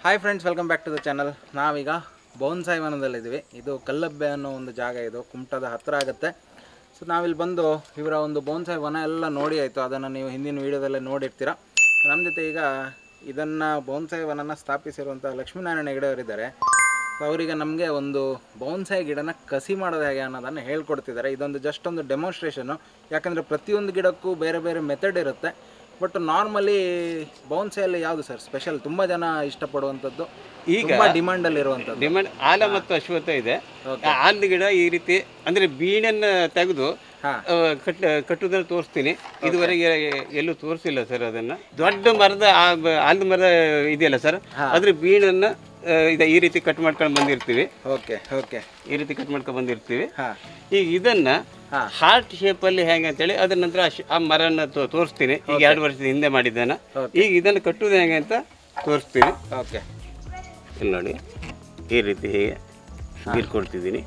Hi friends welcome back to the channel ನಾವೀಗ bonsai ವನದಲ್ಲಿದ್ದೀವಿ ಇದು ಕಲ್ಲಬ್ಬೆ ಅನ್ನೋ ಒಂದು ಜಾಗ ಇದು ಕುಮಟದ ಹತ್ತಿರ ಆಗುತ್ತೆ ಸೊ ನಾವಿಲ್ಲಿ ಬಂದು ಇವರ ಒಂದು ಬೌನ್ಸಾಯಿ ವನ ಎಲ್ಲ ನೋಡಿ ಆಯಿತು ಅದನ್ನು ನೀವು ಹಿಂದಿನ ವೀಡಿಯೋದಲ್ಲೇ ನೋಡಿರ್ತೀರ ನಮ್ಮ ಜೊತೆ ಈಗ ಇದನ್ನು ಬೌನ್ಸಾಯಿ ವನನ ಸ್ಥಾಪಿಸಿರುವಂಥ ಲಕ್ಷ್ಮೀನಾರಾಯಣ ಹೆಗಡೆ ಅವರಿದ್ದಾರೆ ಸೊ ಅವರಿಗೆ ನಮಗೆ ಒಂದು ಬೌನ್ಸಾಯಿ ಗಿಡನ ಕಸಿ ಮಾಡೋದು ಹೇಗೆ ಅನ್ನೋದನ್ನು ಹೇಳ್ಕೊಡ್ತಿದ್ದಾರೆ ಇದೊಂದು ಜಸ್ಟ್ ಒಂದು ಡೆಮೋನ್ಸ್ಟ್ರೇಷನು ಯಾಕಂದರೆ ಪ್ರತಿಯೊಂದು ಗಿಡಕ್ಕೂ ಬೇರೆ ಬೇರೆ ಮೆಥಡ್ ಇರುತ್ತೆ ಬಟ್ ನಾರ್ಮಲಿ ಬೌನ್ಸಾಯಲ್ಲಿ ಯಾವುದು ಸರ್ ಸ್ಪೆಷಲ್ ತುಂಬ ಜನ ಇಷ್ಟಪಡುವಂಥದ್ದು ಈಗ ತುಂಬ ಡಿಮಾಂಡಲ್ಲಿ ಇರುವಂಥದ್ದು ಡಿಮಾಂಡ್ ಆಲ ಮತ್ತು ಅಶ್ವತ್ಥ ಇದೆ ಆ ಆಲದ ಗಿಡ ಈ ರೀತಿ ಅಂದ್ರೆ ಬೀಣನ್ನ ತೆಗೆದು ಹಾ. ಆ, ಕಟ್ ಕಟ್ಟುದನ್ನು ತೋರಿಸ್ತೀನಿ ಇದುವರೆಗೆ ಎಲ್ಲೂ ತೋರಿಸಿಲ್ಲ ಸರ್ ಅದನ್ನ ದೊಡ್ಡ ಮರದ ಆ ಬ- ಆಲದ ಮರ ಇದೆಯಲ್ಲ ಸರ್ ಅದ್ರ ಬೀಣನ್ನ ಆ, ಇದ ಈ ರೀತಿ ಕಟ್ ಮಾಡ್ಕೊಂಡು ಬಂದಿರ್ತೀವಿ ಓಕೆ ಓಕೆ ಈ ರೀತಿ ಕಟ್ ಮಾಡ್ಕೊಂಡು ಬಂದಿರ್ತೀವಿ ಹಾಂ ಈಗ ಇದನ್ನ ಹಾ. ಹಾರ್ಟ್ ಶೇಪಲ್ಲಿ ಹೆಂಗೆ ಅಂತೇಳಿ ಅದ್ರ ನಂತರ ಆ ಶ್- ಆ ಮರನ ತೋ- ತೋರಿಸ್ತೀನಿ ಈಗ ಎರಡು ವರ್ಷದ ಹಿಂದೆ ಮಾಡಿದ್ದಾನ ಈಗ ಇದನ್ನು ಕಟ್ಟುವುದು ಹೆಂಗೆ ಅಂತ ತೋರಿಸ್ತೀನಿ ಓಕೆ ಇಲ್ಲಿ ನೋಡಿ ಈ ರೀತಿ ಹೀಗೆ ಬೀರ್ಕೊಳ್ತಿದ್ದೀನಿ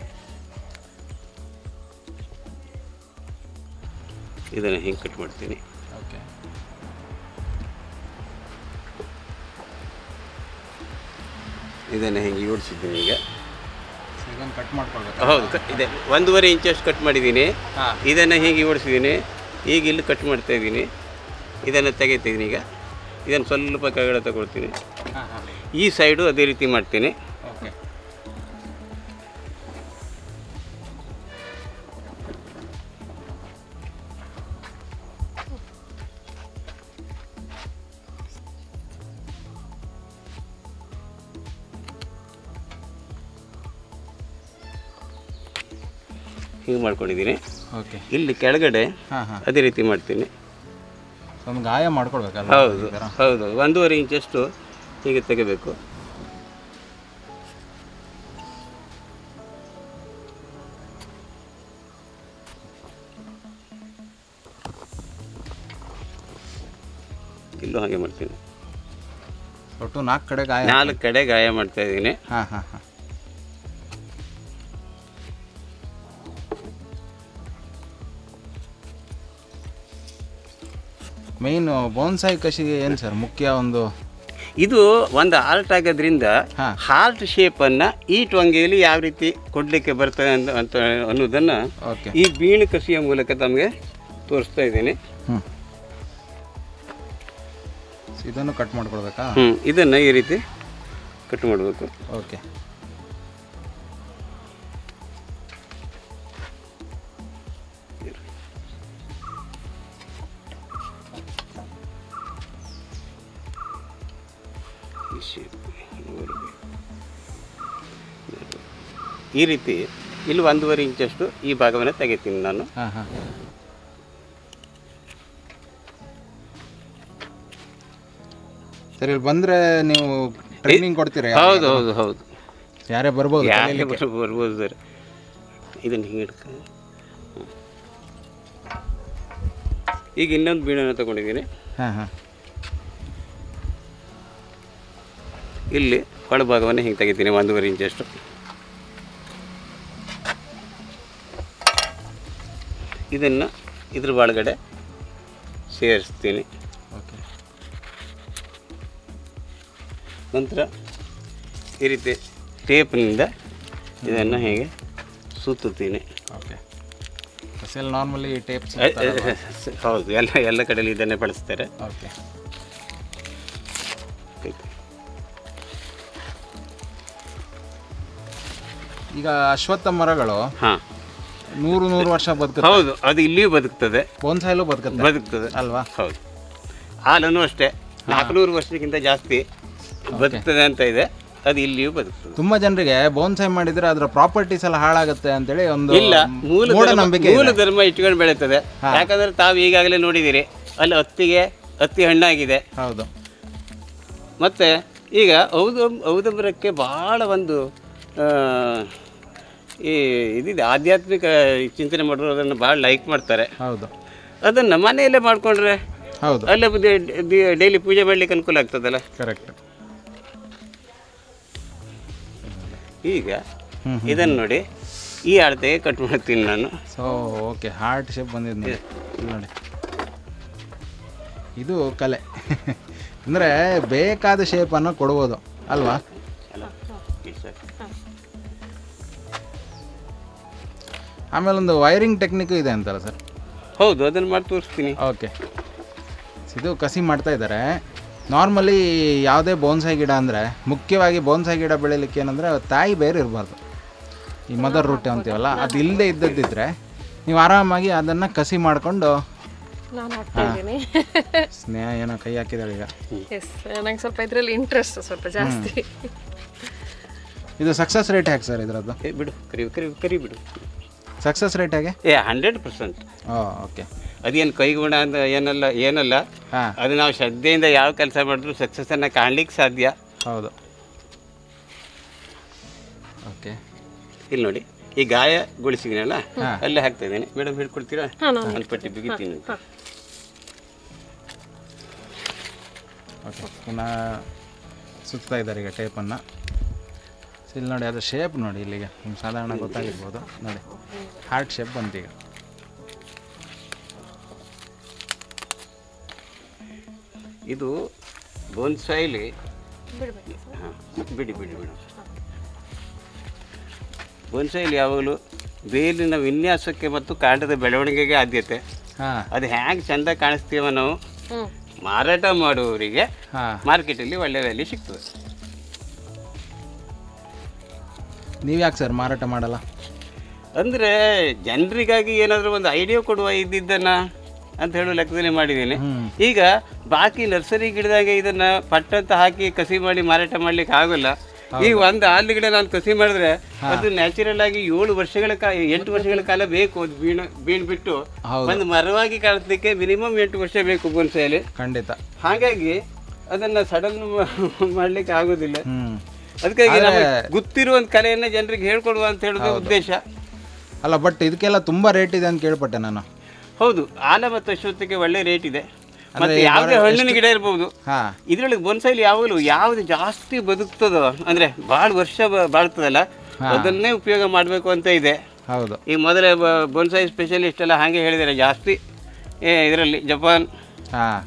ಇದನ್ನು ಹಿಂಗೆ ಕಟ್ ಮಾಡ್ತೀನಿ ಓಕೆ ಇದನ್ನು ಹಿಂಗೆ ಜೋಡಿಸಿದ್ದೀನಿ ಈಗ ಇದನ್ನು ಕಟ್ ಮಾಡ್ಕೊಳ್ಬೇಕು ಹೌದು ಕ- ಇದೆ ಒಂದೂವರೆ ಇಂಚಷ್ಟು ಕಟ್ ಮಾಡಿದ್ದೀನಿ ಹಾ. ಇದನ್ನು ಹೀಗೆ ಓಡಿಸಿದ್ದೀನಿ ಈಗ ಇಲ್ಲಿ ಕಟ್ ಮಾಡ್ತಾ ಇದ್ದೀನಿ ಇದನ್ನು ತೆಗಿತಿದ್ದೀನಿ ಈಗ ಇದನ್ನು ಸ್ವಲ್ಪ ಕೆಳಗಡೆ ತಗೊಳ್ತೀನಿ ಹಾಂ ಹಾಂ ಈ ಸೈಡು ಅದೇ ರೀತಿ ಮಾಡ್ತೀನಿ ಓಕೆ ಹೀಗೆ ಮಾಡ್ಕೊಂಡಿದ್ದೀನಿ ಓಕೆ ಇಲ್ಲಿ ಕೆಳಗಡೆ ಹಾಂ ಹಾಂ ಅದೇ ರೀತಿ ಮಾಡ್ತೀನಿ ಒಂದು ಗಾಯ ಮಾಡ್ಕೊಳ್ಬೇಕಲ್ಲ ಹೌದು ಹೌದು ಒಂದೂವರೆ ಇಂಚಷ್ಟು ಹೀಗೆ ತೆಗಿಬೇಕು ಇಲ್ಲೂ ಹಾಗೆ ಮಾಡ್ತೀನಿ ಒಟ್ಟು ನಾಲ್ಕು ಕಡೆ ಗಾಯ ನಾಲ್ಕು ಕಡೆ ಗಾಯ ಮಾಡ್ತಾ ಇದ್ದೀನಿ ಹಾಂ ಹಾಂ ಹಾಂ ಮೇಯ್ನು ಬೋನ್ಸಾಯಿ ಕಸಿಗೆ ಏನು ಸರ್ ಮುಖ್ಯ ಒಂದು ಇದು ಒಂದು ಆರ್ಟ್ ಆಗೋದ್ರಿಂದ ಹಾ. ಹಾರ್ಟ್ ಶೇಪನ್ನು ಈ ಟೊಂಗೆಯಲ್ಲಿ ಯಾವ ರೀತಿ ಕೊಡಲಿಕ್ಕೆ ಬರ್ತದೆ ಅಂತ ಅಂತ ಅನ್ನೋದನ್ನು ಓಕೆ ಈ ಬೀಣು ಕಸಿಯ ಮೂಲಕ ತಮಗೆ ತೋರಿಸ್ತಾ ಇದ್ದೀನಿ ಹ್ಞೂ ಇದನ್ನು ಕಟ್ ಮಾಡ್ಕೊಳ್ಬೇಕಾ ಹ್ಞೂ ಇದನ್ನು ಈ ರೀತಿ ಕಟ್ ಮಾಡಬೇಕು ಓಕೆ ಈ shape. ಈ ರೀತಿ ಇಲ್ಲಿ ಒಂದೂವರೆ ಇಂಚಷ್ಟು ಈ ಭಾಗವನ್ನು ತೆಗಿತೀನಿ ನಾನು ಹಾಂ ಹಾಂ ಸರಿ ಇಲ್ಲಿ ಬಂದರೆ ನೀವು ಟ್ರೈನಿಂಗ್ ಕೊಡ್ತೀರಾ ಹೌದು ಹೌದು ಹೌದು ಯಾರೇ ಬರ್ಬೋದು ಯಾಕೆ ಬರ್ಬೋದು ಬರ್ಬೋದು ಸರ್ ಇದನ್ನು ಹಿಂಗೆ ಹಿಡ್ಕ ಹ್ಮ್. ಈಗ ಇನ್ನೊಂದು ಬೀಣನ್ನು ತಗೊಂಡಿದ್ದೀನಿ ಹಾಂ ಹಾಂ ಇಲ್ಲಿ ಒಳಭಾಗವನ್ನು ಹಿಂಗೆ ತೆಗಿತೀನಿ ಒಂದೂವರೆ ಇಂಚಷ್ಟು ಇದನ್ನು ಇದ್ರ ಒಳಗಡೆ ಸೇರಿಸ್ತೀನಿ ಓಕೆ ನಂತರ ಈ ರೀತಿ ಟೇಪ್ನಿಂದ ಇದನ್ನು ಹೀಗೆ ಸುತ್ತುತ್ತೀನಿ ಓಕೆ ಬಸ್ಸಲ್ಲಿ ನಾರ್ಮಲಿ ಟೇಪ್ ಅ- ಅ- ಹೌದು ಎಲ್ಲ ಎಲ್ಲ ಕಡೆಯಲ್ಲಿ ಇದನ್ನೇ ಬಳಸ್ತಾರೆ ಓಕೆ ಈಗ ಅಶ್ವತ್ಥ ಮರಗಳು ಹಾಂ ನೂರು ನೂರು ವರ್ಷ ಬದುಕುತ್ತೆ ಹೌದು ಅದು ಇಲ್ಲಿಯೂ ಬದುಕ್ತದೆ ಬೋನ್ಸಾಯಲ್ಲೂ ಬದುಕುತ್ತೆ ಬದುಕ್ತದೆ ಅಲ್ವಾ ಹೌದು ಹಾಲನ್ನು ಅಷ್ಟೇ ನಾಲ್ಕುನೂರು ವರ್ಷಕ್ಕಿಂತ ಜಾಸ್ತಿ ಬದುಕ್ತದೆ ಅಂತ ಇದೆ ಅದು ಇಲ್ಲಿಯೂ ಬದುಕ್ತದೆ ತುಂಬಾ ಜನರಿಗೆ ಬೋನ್ಸಾಯ್ ಮಾಡಿದ್ರೆ ಅದರ ಪ್ರಾಪರ್ಟೀಸ್ ಎಲ್ಲ ಹಾಳಾಗುತ್ತೆ ಅಂತೇಳಿ ಒಂದು ಇಲ್ಲ ಮೂಲ ಮೂಢ ಧರ್ಮ- ನಂಬಿಕೆ ಮೂಲ ಧರ್ಮ ಇಟ್ಕೊಂಡು ಬೆಳೀತದೆ ಯಾಕಂದ್ರೆ ತಾವು ಈಗಾಗಲೇ ನೋಡಿದ್ದೀರಿ ಅಲ್ಲಿ ಹತ್ತಿಗೆ ಹತ್ತಿ ಹಣ್ಣಾಗಿದೆ ಹೌದು ಮತ್ತು ಈಗ ಔದ ಔದಂಬರಕ್ಕೆ ಭಾಳ ಒಂದು ಆ, ಈ ಇದಿದೆ ಆಧ್ಯಾತ್ಮಿಕ ಚಿಂತನೆ ಮಾಡೋದನ್ನು ಭಾಳ ಲೈಕ್ ಮಾಡ್ತಾರೆ ಹೌದು ಅದನ್ನು ಮನೆಯಲ್ಲೇ ಮಾಡಿಕೊಂಡ್ರೆ ಹೌದು ಅಲ್ಲೇ ಡೈಲಿ ಪೂಜೆ ಮಾಡಲಿಕ್ಕೆ ಅನುಕೂಲ ಆಗ್ತದಲ್ಲ ಕರೆಕ್ಟ್ ಈಗ ಹ್ಮ್, ಇದನ್ನು ನೋಡಿ ಈ ಅಳತೆಗೆ ಕಟ್ ಮಾಡ್ತೀನಿ ನಾನು ಸೊ ಓಕೆ ಹಾರ್ಟ್ ಶೇಪ್ ಬಂದಿದೆ ನೋಡಿ ಇಲ್ಲಿ ನೋಡಿ ಇದು ಕಲೆ ಅಂದರೆ ಬೇಕಾದ ಶೇಪನ್ನು ಕೊಡ್ಬೋದು ಅಲ್ವಾ ಅಲ್ಲ ಇಟ್ ಸರ್ ಆಮೇಲೆ ಒಂದು ವೈರಿಂಗ್ ಟೆಕ್ನಿಕ್ಕು ಇದೆ ಅಂತಲ್ಲ ಸರ್ ಹೌದು ಅದನ್ನು ಮಾಡಿ ತೋರಿಸ್ತೀನಿ ಓಕೆ ಇದು ಕಸಿ ಮಾಡ್ತಾ ಇದ್ದಾರೆ ನಾರ್ಮಲಿ ಯಾವುದೇ ಬೋನ್ಸಾಯಿ ಗಿಡ ಅಂದರೆ ಮುಖ್ಯವಾಗಿ ಬೋನ್ಸಾಯಿ ಗಿಡ ಬೆಳಿಲಿಕ್ಕೆ ಏನಂದರೆ ತಾಯಿ ಬೇರೆ ಇರಬಾರ್ದು ಈ ಮದರ್ ರೂಟ್ ಅಂತೀವಲ್ಲ ಅದು ಇಲ್ಲದೆ ಇದ್ದದ್ದಿದ್ರೆ ನೀವು ಆರಾಮಾಗಿ ಅದನ್ನು ಕಸಿ ಮಾಡಿಕೊಂಡು ನಾನು ಹಾಕ್ತಾ ಇದ್ದೀನಿ ಸ್ನೇಹ ಏನೋ ಕೈ ಹಾಕಿದಾಳೆ ಈಗ ಎಸ್ ನಂಗೆ ಸ್ವಲ್ಪ ಇದರಲ್ಲಿ ಇಂಟ್ರೆಸ್ಟ್ ಸ್ವಲ್ಪ ಜಾಸ್ತಿ ಇದು ಸಕ್ಸಸ್ ರೇಟ್ ಹೇಗೆ ಸರ್ ಇದರದ್ದು ಏ ಬಿಡು ಕರಿ ಕರಿ ಕರಿ ಬಿಡು ಸಕ್ಸಸ್ ರೇಟ್ ಹೇಗೆ ಏ ಹಂಡ್ರೆಡ್ ಪರ್ಸೆಂಟ್ ಓ ಓಕೆ ಅದೇನು ಕೈಗುಣ ಅಂತ ಏನಲ್ಲ ಏನಲ್ಲ ಹಾಂ ಅದು ನಾವು ಶ್ರದ್ಧೆಯಿಂದ ಯಾವ ಕೆಲಸ ಮಾಡಿದ್ರು ಸಕ್ಸಸ್ಸನ್ನು ಕಾಣ್ಲಿಕ್ಕೆ ಸಾಧ್ಯ ಹೌದು ಓಕೆ ಇಲ್ಲಿ ನೋಡಿ ಈ ಗಾಯಗೊಳಿಸಿದ್ದೀನಲ್ಲ ಅಲ್ಲೇ ಹಾಕ್ತಾ ಇದ್ದೀನಿ ಮೇಡಮ್ ಹೇಳ್ಕೊಡ್ತೀರಾ ಒಂದು ಪಟ್ಟಿ ಬಿಗಿತೀನಿ ಓಕೆ ಪುನಃ ಸುತ್ತಾ ಇದ್ದಾರೆ ಈಗ ಟೇಪನ್ನು ಇಲ್ಲಿ ನೋಡಿ ಅದು ಶೇಪ್ ನೋಡಿ ಇಲ್ಲಿಗೆ ನಿಮ್ಗೆ ಸಾಧಾರಣ ಗೊತ್ತಾಗಿರ್ಬೋದು ನೋಡಿ ಹಾರ್ಟ್ ಶೇಪ್ ಬಂತು ಈಗ ಇದು ಬೋನ್ಸಾಯಿಲಿ ಹಾಂ ಬಿಡಿ ಬಿಡಿ ಮೇಡಮ್ ಬೋನ್ಸಾಯಿಲಿ ಯಾವಾಗಲೂ ಬೇಲಿನ ವಿನ್ಯಾಸಕ್ಕೆ ಮತ್ತು ಕಾಂಡದ ಬೆಳವಣಿಗೆಗೆ ಆದ್ಯತೆ ಹಾಂ ಅದು ಹೇಗೆ ಚೆಂದ ಕಾಣಿಸ್ತೀವೋ ನಾವು ಹ್ಞೂ ಮಾರಾಟ ಮಾಡುವವರಿಗೆ ಹಾಂ ಮಾರ್ಕೆಟಲ್ಲಿ ಒಳ್ಳೆ ಬೆಲೆ ಸಿಗ್ತದೆ ನೀವು ಯಾಕೆ ಸರ್ ಮಾರಾಟ ಮಾಡಲ್ಲ ಅಂದರೆ ಜನರಿಗಾಗಿ ಏನಾದರೂ ಒಂದು ಐಡಿಯಾ ಕೊಡುವ ಇದ್ದಿದ್ದನ್ನ ಅಂತ ಹೇಳೋ ಲೆಕ್ಕದಲ್ಲಿ ಮಾಡಿದ್ದೀನಿ ಹ್ಞೂ ಈಗ ಬಾಕಿ ನರ್ಸರಿ ಗಿಡದಾಗ ಇದನ್ನ ಪಟ್ಟಂತ ಹಾಕಿ ಕಸಿ ಮಾಡಿ ಮಾರಾಟ ಮಾಡ್ಲಿಕ್ಕೆ ಆಗೋಲ್ಲ ಈಗ ಒಂದು ಆಲು ಗಿಡ ನಾನು ಕಸಿ ಮಾಡಿದ್ರೆ ಅದು ನ್ಯಾಚುರಲ್ ಆಗಿ ಏಳು ವರ್ಷಗಳ ಕಾಲ ಎಂಟು ವರ್ಷಗಳ ಕಾಲ ಬೇಕು ಅದು ಬೀಣ ಬೀಣ್ ಬಿಟ್ಟು ಹೌದು. ಒಂದು ಮರವಾಗಿ ಕಾಣಿಸ್ಲಿಕ್ಕೆ ಮಿನಿಮಮ್ ಎಂಟು ವರ್ಷ ಬೇಕು ಬೊನ್ಸೆಯಲ್ಲಿ ಖಂಡಿತ ಹಾಗಾಗಿ ಅದನ್ನ ಸಡನ್ ಮಾಡ್ಲಿಕ್ಕೆ ಆಗೋದಿಲ್ಲ ಹ್ಞೂ ಅದಕ್ಕಾಗಿ ನಮಗೆ ಗೊತ್ತಿರುವ ಒಂದು ಕಲೆಯನ್ನ ಜನರಿಗೆ ಹೇಳ್ಕೊಡುವ ಅಂತ ಹೇಳೋದು ಉದ್ದೇಶ ಅಲ್ಲ ಬಟ್ ಇದಕ್ಕೆಲ್ಲ ತುಂಬ ರೇಟ್ ಇದೆ ಅಂತ ಕೇಳ್ಪಟ್ಟೆ ನಾನು ಹೌದು ಆಲ ಮತ್ತು ಅಶ್ವತ್ಥಕ್ಕೆ ಒಳ್ಳೆ ರೇಟ್ ಇದೆ ಮತ್ತೆ ಯಾವುದೇ ಹಣ್ಣಿನ ಗಿಡ ಇರ್ಬೋದು ಹಾಂ ಇದ್ರೊಳಗೆ ಬೊನ್ಸೈಲಿ ಯಾವಾಗಲೂ ಯಾವ್ದು ಜಾಸ್ತಿ ಬದುಕ್ತದೋ ಅಂದ್ರೆ ಭಾಳ ವರ್ಷ ಬ- ಬಾಳ್ತದಲ್ಲ ಅದನ್ನೇ ಉಪಯೋಗ ಮಾಡಬೇಕು ಅಂತ ಇದೆ ಹೌದು ಈ ಮೊದಲೇ ಬೊನ್ಸಾಯಿ ಸ್ಪೆಷಲಿಸ್ಟ್ ಎಲ್ಲ ಹಾಗೆ ಹೇಳಿದ್ದಾರೆ ಜಾಸ್ತಿ ಇದರಲ್ಲಿ ಜಪಾನ್ ಹಾಂ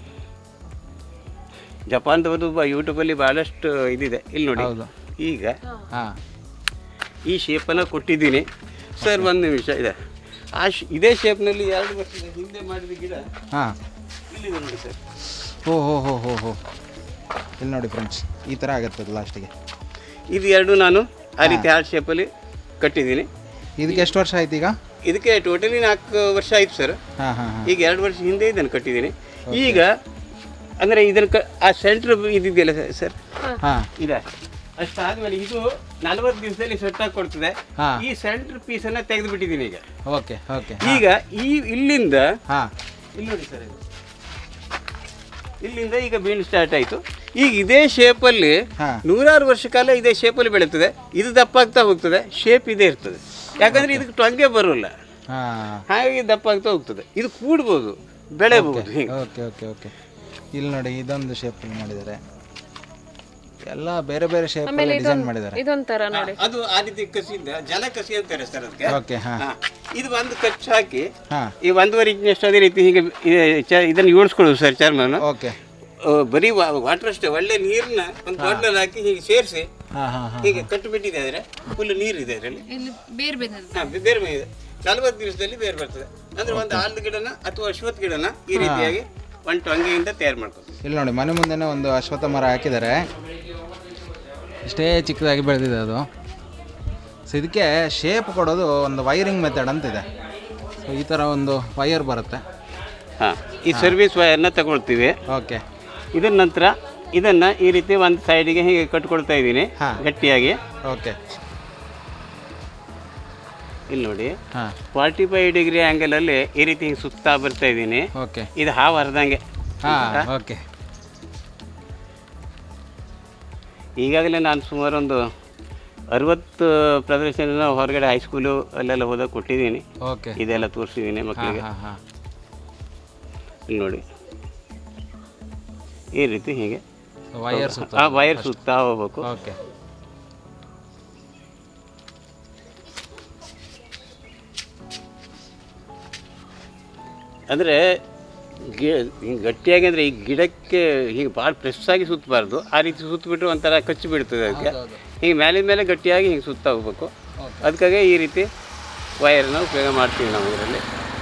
ಜಪಾನ್ದವರು ಯೂಟ್ಯೂಬಲ್ಲಿ ಭಾಳಷ್ಟು ಇದಿದೆ ಇಲ್ಲಿ ನೋಡಿ ಹೌದು ಈಗ ಹಾಂ ಈ ಶೇಪನ್ನು ಕೊಟ್ಟಿದ್ದೀನಿ ಸರ್ ಒಂದು ನಿಮಿಷ ಇದೆ ಆ ಶ್ ಇದೇ ಶೇಪ್ನಲ್ಲಿ ಎರಡು ವರ್ಷದ ಹಿಂದೆ ಮಾಡಿದ ಗಿಡ ಹಾಂ ಇಲ್ಲಿದೆ ನೋಡಿ ಸರ್ ಓ ಹೋ ಹೋ ಹೋ ಹೋ ಇಲ್ಲಿ ನೋಡಿ ಫ್ರೆಂಡ್ಸ್ ಈ ಥರ ಆಗತ್ತೆ ಅದು ಲಾಸ್ಟಿಗೆ ಇದು ಎರಡು ನಾನು ಆ ರೀತಿ ಹಾರ್ಟ್ ಶೇಪಲ್ಲಿ ಕಟ್ಟಿದ್ದೀನಿ ಇದಕ್ಕೆ ಎಷ್ಟು ವರ್ಷ ಆಯ್ತು ಈಗ ಇದಕ್ಕೆ ಟೋಟಲಿ ನಾಲ್ಕು ವರ್ಷ ಆಯ್ತು ಸರ್ ಹಾಂ ಹಾಂ ಹಾಂ ಈಗ ಎರಡು ವರ್ಷ ಹಿಂದೆ ಇದನ್ನು ಕಟ್ಟಿದ್ದೀನಿ ಈಗ ಅಂದರೆ ಇದನ್ನು ಕ ಆ ಸೆಂಟ್ರ್ ಇದಿದೆಯಲ್ಲ ಸರ್ ಹಾಂ ಇದೆ ಅಷ್ಟಾದ್ಮೇಲೆ ಇದು ನಲವತ್ತು ದಿವಸದಲ್ಲಿ ಸೆಟ್ ಕೊಡ್ತದೆ ಹಾಂ ಈ ಸೆಂಟ್ರ್ ಪೀಸನ್ನು ತೆಗೆದು ಬಿಟ್ಟಿದ್ದೀನಿ ಈಗ ಓಕೆ ಓಕೆ ಈಗ ಈ ಇಲ್ಲಿಂದ ಹಾಂ ಇಲ್ಲಿ ನೋಡಿ ಸರ್ ಇದು ಇಲ್ಲಿಂದ ಈಗ ಬೀಣ್ ಸ್ಟಾರ್ಟ್ ಆಯಿತು ಈಗ ಇದೇ ಶೇಪಲ್ಲಿ ಹಾಂ ನೂರಾರು ವರ್ಷ ಕಾಲ ಇದೇ ಶೇಪಲ್ಲಿ ಬೆಳೀತದೆ ಇದು ದಪ್ಪ ಆಗ್ತಾ ಹೋಗ್ತದೆ ಶೇಪ್ ಇದೇ ಇರ್ತದೆ ಯಾಕಂದ್ರೆ ಇದಕ್ಕೆ ಟೊಂಗೆ ಬರೋಲ್ಲ ಹಾಂ ಹಾಗಾಗಿ ದಪ್ಪ ಆಗ್ತಾ ಹೋಗ್ತದೆ ಇದು ಕೂಡ್ಬೋದು ಬೆಳೆಬಹುದು ಹಿಂಗೆ ಓಕೆ ಓಕೆ ಓಕೆ ಇಲ್ಲಿ ನೋಡಿ ಇದೊಂದು ಶೇಪ್ ಮಾಡಿದ್ದಾರೆ ಎಲ್ಲ ಬೇರೆ ಬೇರೆ ಶೇಪ್ ಡಿಸೈನ್ ಮಾಡಿದ್ದಾರೆ ಇದೊಂಥರ ನೋಡಿ ಅದು ಆ ರೀತಿ ಕಸಿಯಿಂದ ಜಲ ಕಸಿ ಅಂತಾರೆ ಸರ್ ಅದಕ್ಕೆ ಓಕೆ ಹಾಂ ಹಾ. ಇದು ಒಂದು ಕಚ್ಚು ಹಾಕಿ ಹಾಂ ಈ ಒಂದೂವರೆ ಇಂಚಿನಷ್ಟು ಅದೇ ರೀತಿ ಹೀಗೆ ಈ- ಚ- ಇದನ್ನು ಏಳ್ಸ್ಕೊಳ್ಳೋದು ಸರ್ ಚರ್ಮನ ಓಕೆ ಬರೀ ವಾಟರ್ ಅಷ್ಟೇ ಒಳ್ಳೆ ನೀರನ್ನ ಒಂದು ಬಾಟ್ಲಲ್ಲಿ ಹಾಕಿ ಹೀಗೆ ಸೇರಿಸಿ ಹಾಂ ಹಾಂ ಹಾಂ ಹೀಗೆ ಕಟ್ಟಿಬಿಟ್ಟಿದೆ ಆದರೆ ಫುಲ್ ನೀರು ಇದೆ ಅದರಲ್ಲಿ ಇಲ್ಲಿ ಬೇರೆ ಬೇರೆ ಹಾಂ ಬೇರೆ ಬೇರೆ ಇದೆ ನಲವತ್ತು ದಿವಸದಲ್ಲಿ ಬೇರೆ ಬರ್ತದೆ ಅಂದ್ರೆ ಒಂದು ಆಲದ ಗಿಡನ ಅಥವಾ ಅಶ್ವತ್ಥ ಗಿಡನ ಈ ರೀತಿಯಾಗಿ ಒಂದು ಟೊಂಗೆಯಿಂದ ತಯಾರು ಮಾಡ್ಕೋದು ಇಲ್ಲಿ ನೋಡಿ ಮನೆ ಮುಂದೆನೇ ಒಂದು ಅಶ್ವತ್ಥ ಮರ ಹಾಕಿದ್ದಾರೆ ಇಷ್ಟೇ ಚಿಕ್ಕದಾಗಿ ಬೆಳೆದಿದೆ ಅದು ಸೊ ಇದಕ್ಕೆ ಶೇಪ್ ಕೊಡೋದು ಒಂದು ವೈರಿಂಗ್ ಮೆಥಡ್ ಅಂತಿದೆ ಸೊ ಈ ಥರ ಒಂದು ವೈರ್ ಬರುತ್ತೆ ಹಾಂ ಈ ಸರ್ವಿಸ್ ವಯರ್ನ ತಗೊಳ್ತೀವಿ ಓಕೆ ಇದರ ನಂತರ ಇದನ್ನ ಈ ರೀತಿ ಒಂದು ಸೈಡಿಗೆ ಹೀಗೆ ಕಟ್ಕೊಳ್ತಾ ಇದ್ದೀನಿ ಹಾ. ಗಟ್ಟಿಯಾಗಿ ಓಕೆ ಇಲ್ಲಿ ನೋಡಿ ಹಾಂ ಫಾರ್ಟಿ ಫೈವ್ ಡಿಗ್ರಿ ಆ್ಯಂಗಲಲ್ಲಿ ಈ ರೀತಿ ಹಿಂಗೆ ಸುತ್ತಾ ಬರ್ತಾ ಇದ್ದೀನಿ ಓಕೆ ಇದು ಹಾವು ಹರಿದಂಗೆ ಹಾಂ ಓಕೆ ಈಗಾಗಲೇ ನಾನು ಸುಮಾರು ಒಂದು ಅರವತ್ತು ಪ್ರದರ್ಶನ ಹೊರಗಡೆ ಹೈಸ್ಕೂಲು ಅಲ್ಲೆಲ್ಲ ಹೋದಾಗ ಕೊಟ್ಟಿದ್ದೀನಿ ಓಕೆ ಇದೆಲ್ಲ ತೋರಿಸಿದ್ದೀನಿ ಹಾಂ ಮಕ್ಕಳಿಗೆ ಹಾಂ ಹಾಂ ಇಲ್ಲಿ ನೋಡಿ ಈ ರೀತಿ ಹೀಗೆ ವೈರ್ ಸುತ್ತ ಆ ವೈರ್ ಸುತ್ತಾ ಹೋಗ್ಬೇಕು ಓಕೆ ಅಂದರೆ ಗಿ ಹಿಂಗೆ ಗಟ್ಟಿಯಾಗಿ ಅಂದರೆ ಈ ಗಿಡಕ್ಕೆ ಹೀಗೆ ಭಾಳ ಪ್ರೆಸ್ ಆಗಿ ಸುತ್ತಬಾರ್ದು ಆ ರೀತಿ ಸುತ್ತಬಿಟ್ರೆ ಒಂಥರ ಕಚ್ಚಿ ಬಿಡ್ತದೆ ಅದಕ್ಕೆ ಹಿಂಗೆ ಮೇಲಿನ ಮೇಲೆ ಗಟ್ಟಿಯಾಗಿ ಹಿಂಗೆ ಸುತ್ತಾ ಹೋಗ್ಬೇಕು ಅದಕ್ಕಾಗಿ ಈ ರೀತಿ ವೈರನ್ನ ಉಪಯೋಗ ಮಾಡ್ತೀವಿ ನಾವು ಇದರಲ್ಲಿ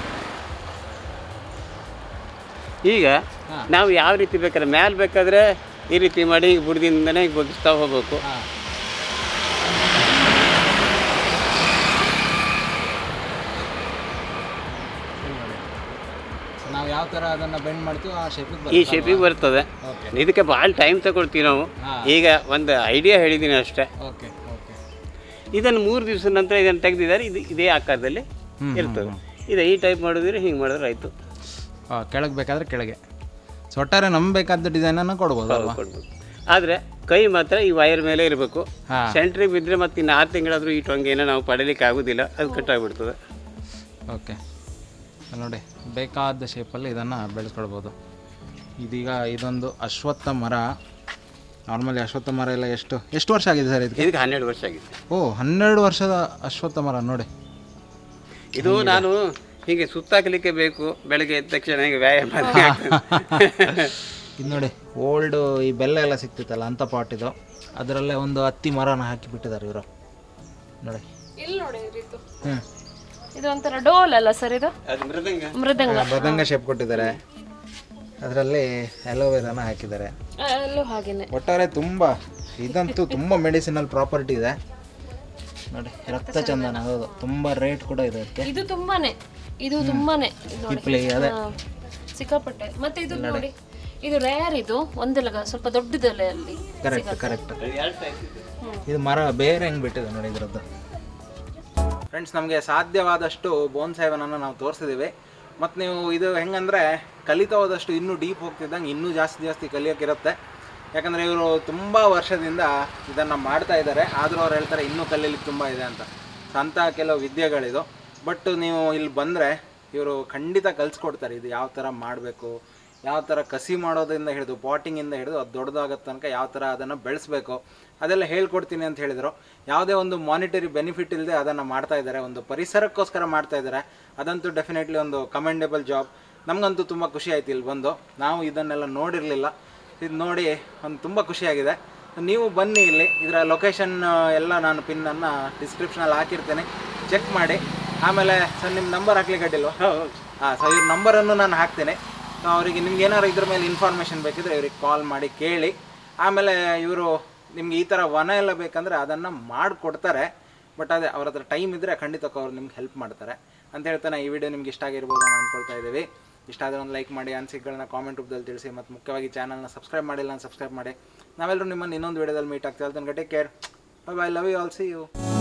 ಈಗ ನಾವು ಯಾವ ರೀತಿ ಬೇಕಾದ್ರೆ ಮ್ಯಾಲೆ ಬೇಕಾದ್ರೆ ಈ ರೀತಿ ಮಾಡಿ ಈಗ ಬುಡದಿಂದನೇ ಈಗ ಬಗ್ಗಿಸ್ತಾ ಹೋಗ್ಬೇಕು ನಾವು ಯಾವ ಥರ ಅದನ್ನು ಬೆಂಡ್ ಮಾಡ್ತೀವಿ ಆ ಶೇಪಿಗೆ ಈ ಶೇಪಿಗೆ ಬರ್ತದೆ ಇದಕ್ಕೆ ಭಾಳ ಟೈಮ್ ತಗೊಳ್ತೀವಿ ನಾವು ಈಗ ಒಂದು ಐಡಿಯಾ ಹೇಳಿದ್ದೀನಿ ಅಷ್ಟೇ ಓಕೆ ಓಕೆ ಇದನ್ನು ಮೂರು ದಿವಸದ ನಂತರ ಇದನ್ನು ತೆಗೆದಿದ್ದಾರೆ ಇದು ಇದೇ ಆಕಾರದಲ್ಲಿ ಇರ್ತದೆ ಇದು ಈ ಟೈಪ್ ಮಾಡಿದ್ರೆ ಹಿಂಗೆ ಮಾಡಿದ್ರೆ ಆಯಿತು ಕೆಳಗೆ ಬೇಕಾದ್ರೆ ಕೆಳಗೆ ಸೊ ಒಟ್ಟಾರೆ ನಮ್ಗೆ ಬೇಕಾದ ಡಿಸೈನನ್ನು ಕೊಡ್ಬೋದು ಅಲ್ವಾ ಕೊಡ್ಬೋದು ಆದರೆ ಕೈ ಮಾತ್ರ ಈ ವೈರ್ ಮೇಲೆ ಇರಬೇಕು ಹಾ. ಸೆಂಟ್ರಿಗೆ ಬಿದ್ದರೆ ಮತ್ತೆ ಇನ್ನು ಆರು ತಿಂಗಳಾದರೂ ಈ ಟೊಂಗೆನ ನಾವು ಪಡೀಲಿಕ್ಕೆ ಆಗೋದಿಲ್ಲ ಅದು ಕಟ್ಟಾಗ್ಬಿಡ್ತದೆ ಓಕೆ ನೋಡಿ ಬೇಕಾದ ಶೇಪಲ್ಲಿ ಇದನ್ನು ಬೆಳೆಸ್ಕೊಳ್ಬೋದು ಇದೀಗ ಇದೊಂದು ಅಶ್ವತ್ಥ ಮರ ನಾರ್ಮಲಿ ಅಶ್ವತ್ಥ ಮರ ಎಲ್ಲ ಎಷ್ಟು ಎಷ್ಟು ವರ್ಷ ಆಗಿದೆ ಸರ್ ಇದಕ್ಕೆ ಇದಕ್ಕೆ ಹನ್ನೆರಡು ವರ್ಷ ಆಗಿದೆ ಓ ಹನ್ನೆರಡು ವರ್ಷದ ಅಶ್ವತ್ಥ ಮರ ನೋಡಿ ಇದು ನಾನು ಹೀಗೆ ಸುತ್ತಾಕಲಿಕ್ಕೆ ಬೇಕು ಬೆಳಗ್ಗೆ ಎದ್ದ ತಕ್ಷಣ ಹೀಗೆ ವ್ಯಾಯಾಮ ಆದಂಗೆ ಆಗ್ತದೆ. ಇದು ನೋಡಿ ಓಲ್ಡ್ ಈ ಬೆಲ್ಲ ಎಲ್ಲ ಸಿಗ್ತಿತ್ತಲ್ಲ ಅಂಥ ಪಾಟ್ ಇದು ಅದರಲ್ಲೇ ಒಂದು ಹತ್ತಿ ಮರನ ಹಾಕಿ ಬಿಟ್ಟಿದ್ದಾರೆ ಇವರು ನೋಡಿ ಇಲ್ಲಿ ನೋಡಿ ಇದು ಹ್ಞೂ ಇದು ಒಂಥರ ಡೋಲ್ ಅಲ್ಲ ಸರ್ ಇದು ಅದು ಮೃದಂಗ ಮೃದಂಗ ಮೃದಂಗ ಶೇಪ್ ಕೊಟ್ಟಿದ್ದಾರೆ ಅದರಲ್ಲಿ ಅಲೋವೆರಾನ ಹಾಕಿದ್ದಾರೆ ಆ, ಅಲ್ಲೂ ಹಾಗೇನೆ ಒಟ್ಟಾರೆ ತುಂಬ ಇದಂತೂ ತುಂಬ ಮೆಡಿಸಿನಲ್ ಪ್ರಾಪರ್ಟಿ ಇದೆ ನೋಡಿ ರಕ್ತ ಚಂದನ ಹೌದು ತುಂಬ ರೇಟ್ ಕೂಡ ಇದೆ ಅದಕ್ಕೆ ಇದು ತುಂಬಾನೇ ಇದು ತುಂಬಾನೇ ಇದು ನೋಡಿ ಕಿಪ್ಲಿ ಅದೇ ಹಾ, ಸಿಕ್ಕಾಪಟ್ಟೆ ಮತ್ತೆ ಇದು ನೋಡಿ ಇದು ರೇರ್ ಇದು ಒಂದೆಲ್ಲ ಸ್ವಲ್ಪ ದೊಡ್ಡದಲ್ಲ ಅಲ್ಲಿ ಕರೆಕ್ಟ್ ಕರೆಕ್ಟ್ ಎರಡು ಟೈಪ್ ಇದೆ ಇದು ಮರ ಬೇರೆ ಹೆಂಗೆ ಬಿಟ್ಟಿದೆ ನೋಡಿ ಇದರದ್ದು ಫ್ರೆಂಡ್ಸ್ ನಮಗೆ ಸಾಧ್ಯವಾದಷ್ಟು ಬೋನ್ಸೈವನನ್ನು ನಾವು ತೋರಿಸಿದ್ದೀವಿ ಮತ್ತು ನೀವು ಇದು ಹೆಂಗಂದರೆ ಕಲಿತಾ ಹೋದಷ್ಟು ಇನ್ನೂ ಡೀಪ್ ಹೋಗ್ತಿದ್ದಂಗೆ ಇನ್ನೂ ಜಾಸ್ತಿ ಜಾಸ್ತಿ ಕಲಿಯೋಕ್ಕಿರುತ್ತೆ ಯಾಕಂದರೆ ಇವರು ತುಂಬ ವರ್ಷದಿಂದ ಇದನ್ನು ಮಾಡ್ತಾ ಇದ್ದಾರೆ ಆದರೂ ಅವ್ರು ಹೇಳ್ತಾರೆ ಇನ್ನೂ ಕಲೀಲಿಕ್ಕೆ ತುಂಬ ಇದೆ ಅಂತ ಸೊ ಅಂಥ ಕೆಲವು ವಿದ್ಯೆಗಳಿದು ಬಟ್ ನೀವು ಇಲ್ಲಿ ಬಂದರೆ ಇವರು ಖಂಡಿತ ಕಲಿಸ್ಕೊಡ್ತಾರೆ ಇದು ಯಾವ ಥರ ಮಾಡಬೇಕು ಯಾವ ಥರ ಕಸಿ ಮಾಡೋದ್ರಿಂದ ಹಿಡಿದು ಪಾಟಿಂಗಿಂದ ಹಿಡಿದು ಅದು ದೊಡ್ಡದಾಗೋ ತನಕ ಯಾವ ಥರ ಅದನ್ನು ಬೆಳೆಸಬೇಕು ಅದೆಲ್ಲ ಹೇಳ್ಕೊಡ್ತೀನಿ ಅಂತ ಹೇಳಿದರು ಯಾವುದೇ ಒಂದು ಮಾನಿಟರಿ ಬೆನಿಫಿಟ್ ಇಲ್ಲದೆ ಅದನ್ನು ಮಾಡ್ತಾ ಇದ್ದಾರೆ ಒಂದು ಪರಿಸರಕ್ಕೋಸ್ಕರ ಮಾಡ್ತಾ ಇದ್ದಾರೆ ಅದಂತೂ ಡೆಫಿನೆಟ್ಲಿ ಒಂದು ಕಮೆಂಡೇಬಲ್ ಜಾಬ್ ನಮಗಂತೂ ತುಂಬ ಖುಷಿ ಆಯ್ತು ಇಲ್ಲಿ ಬಂದು ನಾವು ಇದನ್ನೆಲ್ಲ ನೋಡಿರಲಿಲ್ಲ ಇದು ನೋಡಿ ಒಂದು ತುಂಬ ಖುಷಿಯಾಗಿದೆ ನೀವು ಬನ್ನಿ ಇಲ್ಲಿ ಇದರ ಲೊಕೇಶನ್ ಎಲ್ಲ ನಾನು ಪಿನ್ನನ್ನು ಡಿಸ್ಕ್ರಿಪ್ಷನಲ್ಲಿ ಹಾಕಿರ್ತೇನೆ ಚೆಕ್ ಮಾಡಿ ಆಮೇಲೆ ಸರ್ ನಿಮ್ಮ ನಂಬರ್ ಹಾಕ್ಲಿಕ್ಕೆ ಅಡ್ಡಿಲ್ವಾ ಹಾಂ ಸೊ ಇವ್ರ ನಂಬರನ್ನು ನಾನು ಹಾಕ್ತೇನೆ ಸೊ ಅವರಿಗೆ ನಿಮ್ಗೆ ಏನಾದ್ರು ಇದ್ರ ಮೇಲೆ ಇನ್ಫಾರ್ಮೇಷನ್ ಬೇಕಿದ್ರೆ ಇವ್ರಿಗೆ ಕಾಲ್ ಮಾಡಿ ಕೇಳಿ ಆಮೇಲೆ ಇವರು ನಿಮ್ಗೆ ಈ ಥರ ವನ ಎಲ್ಲ ಬೇಕಂದರೆ ಅದನ್ನು ಮಾಡಿಕೊಡ್ತಾರೆ ಬಟ್ ಅದೇ ಅವ್ರ ಹತ್ರ ಟೈಮ್ ಇದ್ದರೆ ಖಂಡಿತಕ್ಕೆ ಅವ್ರು ನಿಮ್ಗೆ ಹೆಲ್ಪ್ ಮಾಡ್ತಾರೆ ಅಂತ ಹೇಳ್ತಾನೆ ಈ ವಿಡಿಯೋ ನಿಮ್ಗೆ ಇಷ್ಟ ಆಗಿರ್ಬೋದು ಅಂತ ಅಂದ್ಕೊಳ್ತಾ ಇದ್ದೀವಿ ಇಷ್ಟ ಆದರೆ ಒಂದು ಲೈಕ್ ಮಾಡಿ ಅನಿಸಿಕೆಗಳನ್ನ ಕಾಮೆಂಟ್ ರೂಪದಲ್ಲಿ ತಿಳಿಸಿ ಮತ್ತು ಮುಖ್ಯವಾಗಿ ಚಾನಲ್ನ ಸಬ್ಸ್ಕ್ರೈಬ್ ಮಾಡಿಲ್ಲ ಅಂತ ಸಬ್ಸ್ಕ್ರೈಬ್ ಮಾಡಿ ನಾವೆಲ್ಲರೂ ನಿಮ್ಮನ್ನು ಇನ್ನೊಂದು ವಿಡಿಯೋದಲ್ಲಿ ಮೀಟ್ ಆಗ್ತೀವಿ ಅದನ್ನ take care bye bye love you all see you